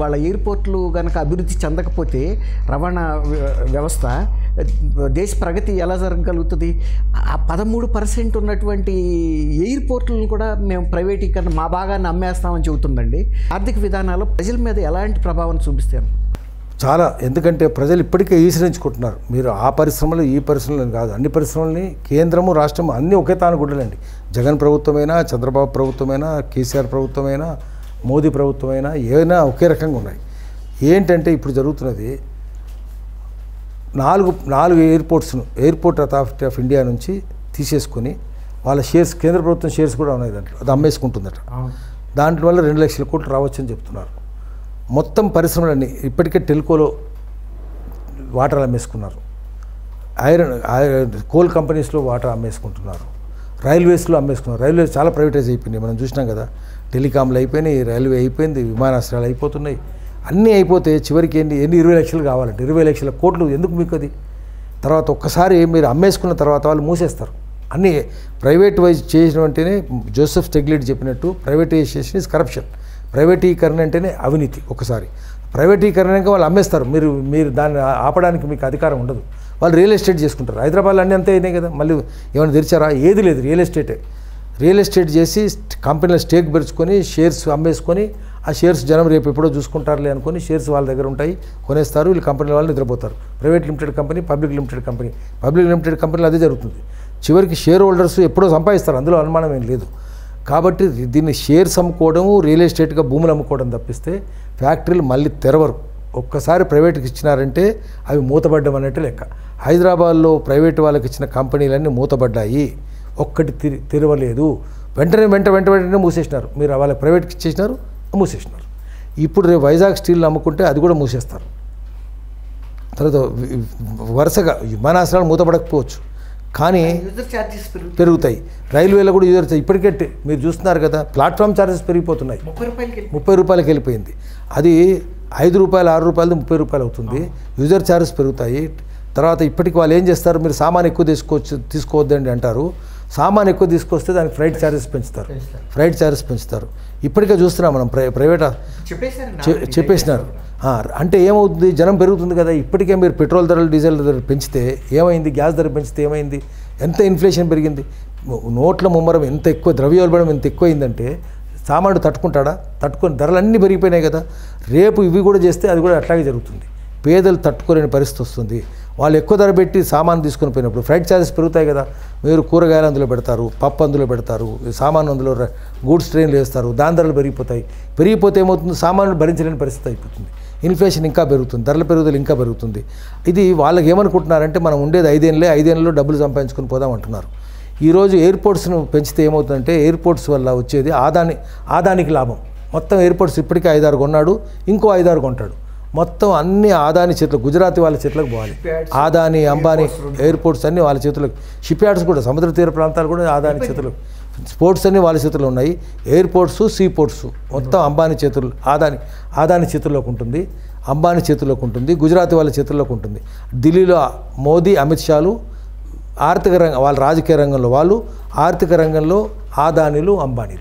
వాళ్ళ ఎయిర్పోర్ట్లు కనుక అభివృద్ధి చెందకపోతే రవాణా వ్య- వ్యవస్థ దేశ ప్రగతి ఎలా జరగగలుగుతుంది ఆ పదమూడు పర్సెంట్ ఉన్నటువంటి ఎయిర్పోర్ట్లను కూడా మేము ప్రైవేటీకరణ మా భాగాన్ని అమ్మేస్తామని చెబుతుందండి ఆర్థిక విధానాలు ప్రజల మీద ఎలాంటి ప్రభావం చూపిస్తాను చాలా ఎందుకంటే ప్రజలు ఇప్పటికే ఈశ్వరించుకుంటున్నారు మీరు ఆ పరిశ్రమలు ఈ పరిశ్రమలు కాదు అన్ని పరిశ్రమలని కేంద్రము రాష్ట్రము అన్నీ ఒకే తాను గుడ్డలండి జగన్ ప్రభుత్వమైనా చంద్రబాబు ప్రభుత్వమైనా కేసీఆర్ ప్రభుత్వమైనా మోదీ ప్రభుత్వమైనా ఏదైనా ఒకే రకంగా ఉన్నాయి ఏంటంటే ఇప్పుడు జరుగుతున్నది నాలుగు నాలుగు ఎయిర్పోర్ట్స్ను ఎయిర్పోర్ట్ అథారిటీ ఆఫ్ ఇండియా నుంచి తీసేసుకొని వాళ్ళ షేర్స్ కేంద్ర ప్రభుత్వం షేర్స్ కూడా ఉన్నాయి దాంట్లో అది అమ్మేసుకుంటుందట దాంట్లో వల్ల రెండు లక్షల కోట్లు రావచ్చని చెప్తున్నారు మొత్తం పరిశ్రమలన్నీ ఇప్పటికే టెల్కోలో వాటర్ అమ్మేసుకున్నారు ఐరన్ ఐరన్ కోల్ కంపెనీస్లో వాటర్ అమ్మేసుకుంటున్నారు రైల్వేస్లో అమ్మేసుకున్నారు రైల్వేస్ చాలా ప్రైవేటైజ్ అయిపోయినాయి మనం చూసినాం కదా టెలికాంలు అయిపోయినాయి రైల్వే అయిపోయింది విమానాశ్రయాలు అయిపోతున్నాయి అన్నీ అయిపోతే చివరికి ఎన్ని ఎన్ని ఇరవై లక్షలు కావాలంటే ఇరవై లక్షల కోట్లు ఎందుకు మీకు అది తర్వాత ఒక్కసారి మీరు అమ్మేసుకున్న తర్వాత వాళ్ళు మూసేస్తారు అన్నీ ప్రైవేట్ వైజ్ చేసిన వెంటనే జోసెఫ్ స్టెగ్లెట్ చెప్పినట్టు ప్రైవేటైజేషన్ ఇస్ కరప్షన్ ప్రైవేటీకరణ అంటేనే అవినీతి ఒకసారి ప్రైవేటీకరణగా వాళ్ళు అమ్మేస్తారు మీరు మీరు దాన్ని ఆపడానికి మీకు అధికారం ఉండదు వాళ్ళు రియల్ ఎస్టేట్ చేసుకుంటారు హైదరాబాద్లో అన్నీ అంతే అయినాయి కదా మళ్ళీ ఏమైనా తెరిచారా ఏది లేదు రియల్ ఎస్టేటే రియల్ ఎస్టేట్ చేసి కంపెనీలో స్టేక్ పెరుచుకొని షేర్స్ అమ్మేసుకొని ఆ షేర్స్ జనం రేపు ఎప్పుడో చూసుకుంటారులే అనుకొని షేర్స్ వాళ్ళ దగ్గర ఉంటాయి కొనేస్తారు వీళ్ళు కంపెనీ వాళ్ళు నిద్రపోతారు private limited company public limited company public limited కంపెనీలో అదే జరుగుతుంది చివరికి షేర్ హోల్డర్స్ ఎప్పుడో సంపాదిస్తారు అందులో అనుమానం ఏం లేదు కాబట్టి దీన్ని షేర్స్ అమ్ముకోవడం రియల్ ఎస్టేట్గా భూములు అమ్ముకోవడం తప్పిస్తే ఫ్యాక్టరీలు మళ్ళీ తెరవరు ఒక్కసారి ప్రైవేట్కి ఇచ్చినారంటే అవి మూతబడ్డం అన్నట్టు లెక్క హైదరాబాద్లో ప్రైవేట్ వాళ్ళకి ఇచ్చిన కంపెనీలన్నీ మూతబడ్డాయి ఒక్కటి తిరి తెరవలేదు వెంటనే వెంట వెంట వెంటనే మూసేసినారు మీరు వాళ్ళకి ప్రైవేట్కి ఇచ్చేసినారు మూసేసినారు ఇప్పుడు రేపు వైజాగ్ స్టీల్ అమ్ముకుంటే అది కూడా మూసేస్తారు తర్వాత వి- వరుసగా విమానాశ్రయాలు మూతపడకపోవచ్చు కానీ యూజర్ ఛార్జెస్ పెరుగుతాయి పెరుగుతాయి రైల్వేలో కూడా యూజర్ ఇప్పటికే టే- మీరు చూస్తున్నారు కదా ప్లాట్ఫామ్ ఛార్జెస్ పెరిగిపోతున్నాయి ముప్పై రూపాయలకి వెళ్ళి ముప్పై రూపాయలకి వెళ్ళిపోయింది అది ఐదు రూపాయలు ఆరు రూపాయలది ముప్పై రూపాయలు అవుతుంది యూజర్ ఛార్జెస్ పెరుగుతాయి తర్వాత ఇప్పటికి వాళ్ళు ఏం చేస్తారు మీరు సామాన్ ఎక్కువ తీసుకోవచ్చు తీసుకోవద్దండి అంటారు సామాన్ ఎక్కువ తీసుకొస్తే దానికి ఫ్రైట్ ఛార్జెస్ పెంచుతారు పెంచుతారు. ఫ్రైట్ ఛార్జెస్ పెంచుతారు ఇప్పటికే చూస్తున్నాం మనం ప్రై ప్రైవేట్ చెప్పేశారండి చె- చెప్పేసినారు ఆ, అంటే ఏమవుతుంది జనం పెరుగుతుంది కదా ఇప్పటికే మీరు పెట్రోల్ ధరలు డీజిల్ ధరలు పెంచితే ఏమైంది గ్యాస్ ధర పెంచితే ఏమైంది ఎంత ఇన్ఫ్లేషన్ పెరిగింది నోట్ల ముమ్మరం ఎంత ఎక్కువ ద్రవ్యోల్బణం ఎంత ఎక్కువైందంటే సామాన్యుడు తట్టుకుంటాడా తట్టుకొని ధరలన్నీ పెరిగిపోయినాయి కదా రేపు ఇవి కూడా చేస్తే అది కూడా అట్లాగే జరుగుతుంది పేదలు తట్టుకోలేని పరిస్థితి వస్తుంది వాళ్ళు ఎక్కువ ధర పెట్టి సామాన్ తీసుకొని పోయినప్పుడు ఫ్రైట్ ఛార్జెస్ పెరుగుతాయి కదా మీరు కూరగాయలు అందులో పెడతారు పప్పు అందులో పెడతారు సామాన్ అందులో ర- గూడ్స్ ట్రైన్లు వేస్తారు దాని ధరలు పెరిగిపోతాయి పెరిగిపోతే ఏమవుతుంది సామాన్లు భరించలేని పరిస్థితి అయిపోతుంది ఇన్ఫ్లేషన్ ఇంకా పెరుగుతుంది ధరల పెరుగుదల ఇంకా పెరుగుతుంది ఇది వాళ్ళకి ఏమనుకుంటున్నారంటే మనం ఉండేది ఐదేళ్ళే ఐదేళ్ళలో డబ్బులు సంపాదించుకొని పోదాం అంటున్నారు ఈరోజు ఎయిర్పోర్ట్స్ను పెంచితే ఏమవుతుందంటే ఎయిర్పోర్ట్స్ వల్ల వచ్చేది ఆదాని ఆదానికి లాభం మొత్తం ఎయిర్పోర్ట్స్ ఇప్పటికే ఐదారు కొన్నాడు ఇంకో ఐదారు కొంటాడు మొత్తం అన్ని ఆదాని చేతులు గుజరాతీ వాళ్ళ చేతులకు పోవాలి Shipyards, ఆదాని అంబానీ airports రెండు. ఎయిర్పోర్ట్స్ అన్ని వాళ్ళ చేతులకు షిప్ యార్డ్స్ కూడా సముద్ర తీర ప్రాంతాలు కూడా ఆదాని చేతులు స్పోర్ట్స్ అన్ని వాళ్ళ చేతుల్లో ఉన్నాయి ఎయిర్పోర్ట్స్ సీ పోర్ట్స్ మొత్తం అంబానీ చేతులు ఆదాని ఆదాని చేతుల్లోకి ఉంటుంది అంబానీ చేతుల్లోకి ఉంటుంది గుజరాతీ వాళ్ళ చేతుల్లోకి ఉంటుంది ఢిల్లీలో మోదీ అమిత్ షాలు ఆర్థిక రంగం వాళ్ళ రాజకీయ రంగంలో వాళ్ళు ఆర్థిక రంగంలో ఆదానీలు అంబానీలు